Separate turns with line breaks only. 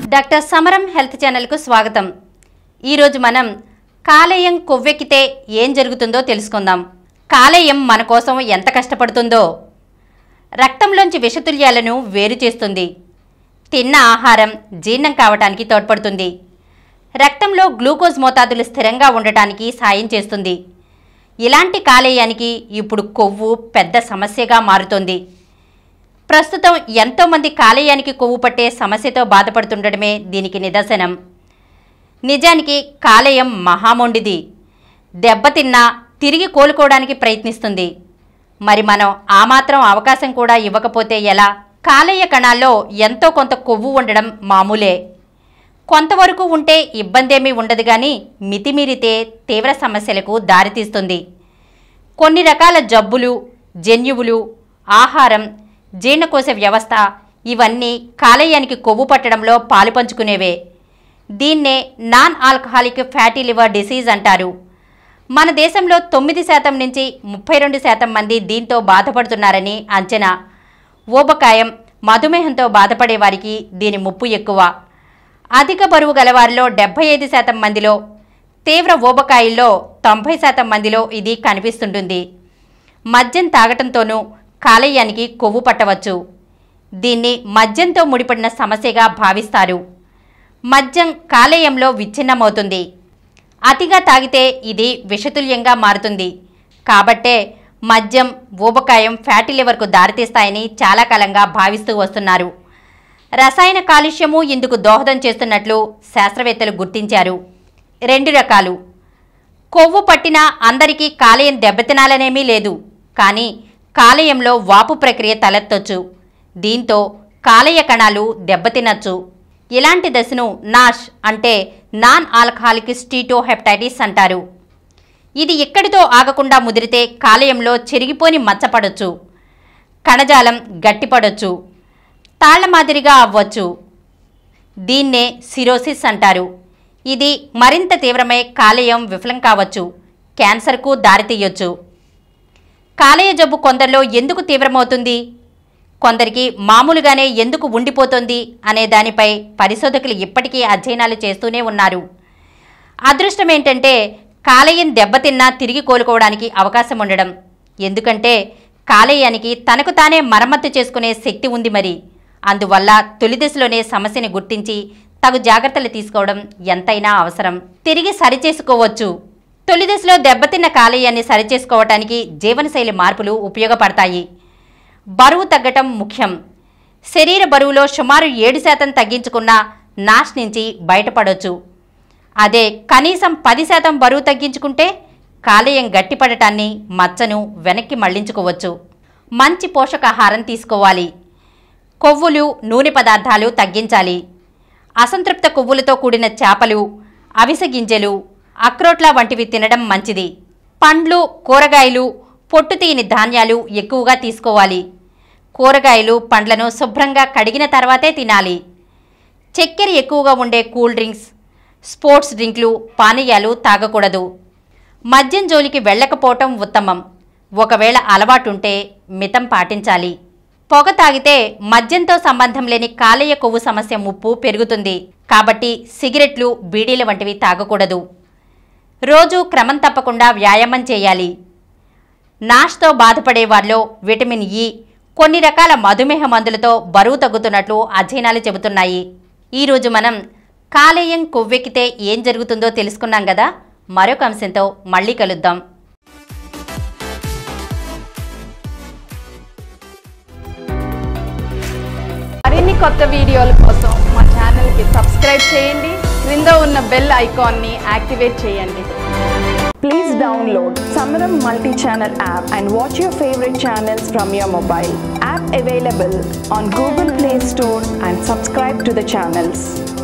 Doctor సమరం health ఛానల్కు స్వాగతం ఈరోజు మనం కాలేయం కొవ్వెక్కితే ఏం జరుగుతుందో తెలుసుకుందాం కాలేయం మన కోసం ఎంత కష్టపడుతుందో రక్తంలోంచి విషతుల్యాలను వేరు చేస్తుంది తిన్న ఆహారం జీర్ణం కావటానికి తోడ్పడుతుంది రక్తంలో గ్లూకోజ్ మోతాదులు స్థిరంగా ఉండటానికి సాయం చేస్తుంది ఇలాంటి కాలేయానికి ఇప్పుడు కొవ్వు పెద్ద సమస్యగా మారుతోంది ప్రస్తుతం ఎంతోమంది కాలేయానికి కొవ్వు పట్టే సమస్యతో బాధపడుతుండడమే దీనికి నిదర్శనం నిజానికి కాలేయం మహామొండిది దెబ్బతిన్నా తిరిగి కోలుకోవడానికి ప్రయత్నిస్తుంది మరి మనం ఆ మాత్రం అవకాశం కూడా ఇవ్వకపోతే ఎలా కాలేయ కణాల్లో ఎంతో కొంత కొవ్వు ఉండడం మామూలే కొంతవరకు ఉంటే ఇబ్బందేమీ ఉండదు కానీ మితిమీరితే తీవ్ర సమస్యలకు దారితీస్తుంది కొన్ని రకాల జబ్బులు జన్యువులు ఆహారం జీర్ణకోశ వ్యవస్థ ఇవన్నీ కాలేయానికి కొవ్వు పట్టడంలో పాలు పంచుకునేవే దీన్నే non alcoholic fatty liver disease అంటారు మన దేశంలో తొమ్మిది శాతం నుంచి ముప్పై రెండు శాతం మంది దీంతో బాధపడుతున్నారని అంచనా ఊబకాయం మధుమేహంతో బాధపడే వారికి దీని ముప్పు ఎక్కువ అధిక బరువు గలవారిలో డెబ్బై ఐదు శాతం మందిలో తీవ్ర ఊబకాయిల్లో తొంభై శాతం మందిలో ఇది కనిపిస్తుంటుంది మద్యం తాగటంతోనూ కాలేయానికి కొవ్వు పట్టవచ్చు దీన్ని మద్యంతో ముడిపడిన సమస్యగా భావిస్తారు మద్యం కాలేయంలో విచ్ఛిన్నమవుతుంది అతిగా తాగితే ఇది విషతుల్యంగా మారుతుంది కాబట్టే మద్యం ఊబకాయం ఫ్యాటీ లివర్కు దారితీస్తాయని చాలా కాలంగా భావిస్తూ వస్తున్నారు రసాయన కాలుష్యము ఇందుకు దోహదం చేస్తున్నట్లు శాస్త్రవేత్తలు గుర్తించారు రెండు రకాలు కొవ్వు పట్టినా అందరికీ కాలేయం దెబ్బతినాలనేమీ లేదు కానీ కాలేయంలో వాపు ప్రక్రియ తలెత్తొచ్చు దీంతో కాలేయ కణాలు దెబ్బతినచ్చు ఇలాంటి దశను నాష్ అంటే నాన్ ఆల్కహాలిక్ స్టీటోహెప్టైటిస్ అంటారు ఇది ఇక్కడితో ఆగకుండా ముదిరితే కాలేయంలో చెరిగిపోని మచ్చపడొచ్చు కణజాలం గట్టిపడొచ్చు తాళ్ల మాదిరిగా అవ్వచ్చు దీన్నే సిరోసిస్ అంటారు ఇది మరింత తీవ్రమై కాలేయం విఫలం కావచ్చు క్యాన్సర్కు దారితీయొచ్చు కాలేయ జబ్బు కొందరిలో ఎందుకు తీవ్రమవుతుంది కొందరికి మామూలుగానే ఎందుకు ఉండిపోతుంది అనే దానిపై పరిశోధకులు ఇప్పటికీ అధ్యయనాలు చేస్తూనే ఉన్నారు అదృష్టం ఏంటంటే కాలేయం దెబ్బతిన్నా తిరిగి కోలుకోవడానికి అవకాశం ఉండడం ఎందుకంటే కాలేయానికి తనకు తానే మరమ్మతు చేసుకునే శక్తి ఉంది మరి అందువల్ల తొలి దశలోనే సమస్యని గుర్తించి తగు జాగ్రత్తలు తీసుకోవడం ఎంతైనా అవసరం తిరిగి సరిచేసుకోవచ్చు తొలి దశలో దెబ్బతిన్న కాలేయాన్ని సరిచేసుకోవటానికి జీవనశైలి మార్పులు ఉపయోగపడతాయి బరువు తగ్గటం ముఖ్యం శరీర బరువులో సుమారు ఏడు శాతం తగ్గించుకున్న నాష్ నుంచి బయటపడొచ్చు అదే కనీసం పది శాతం బరువు తగ్గించుకుంటే కాలేయం గట్టిపడటాన్ని మచ్చను వెనక్కి మళ్లించుకోవచ్చు మంచి పోషకాహారం తీసుకోవాలి కొవ్వులు నూనె పదార్థాలు తగ్గించాలి అసంతృప్త కొవ్వులతో కూడిన చేపలు అవిసె గింజలు అక్రోట్ల వంటివి తినడం మంచిది పండ్లు కూరగాయలు పొట్టు తీయని ధాన్యాలు ఎక్కువగా తీసుకోవాలి కూరగాయలు పండ్లను శుభ్రంగా కడిగిన తర్వాతే తినాలి చక్కెర ఎక్కువగా ఉండే కూల్ డ్రింక్స్ స్పోర్ట్స్ డ్రింక్లు పానీయాలు తాగకూడదు మద్యం జోలికి వెళ్ళకపోవటం ఉత్తమం ఒకవేళ అలవాటుంటే మితం పాటించాలి పొగ తాగితే మద్యంతో సంబంధం లేని కాలేయ కొవ్వు సమస్య ముప్పు పెరుగుతుంది కాబట్టి సిగరెట్లు బీడీల వంటివి తాగకూడదు రోజు క్రమం తప్పకుండా వ్యాయామం చేయాలి నాష్తో బాధపడే వారిలో విటమిన్ ఇ కొన్ని రకాల మధుమేహ మందులతో బరువు తగ్గుతున్నట్లు అధ్యయనాలు చెబుతున్నాయి ఈరోజు మనం కాలేయం కొవ్వెక్కితే ఏం జరుగుతుందో తెలుసుకున్నాం కదా మరొక అంశంతో మళ్ళీ కలుద్దాం
మరిన్ని కొత్త వీడియోల కోసం మా ఛానల్కి సబ్స్క్రైబ్ చేయండి క్రింద ఉన్న బెల్ ఐకాన్ని యాక్టివేట్ చేయండి
Please download Samaram multi-channel app and watch your favorite channels from your mobile. App available on Google Play Store and subscribe to the channels.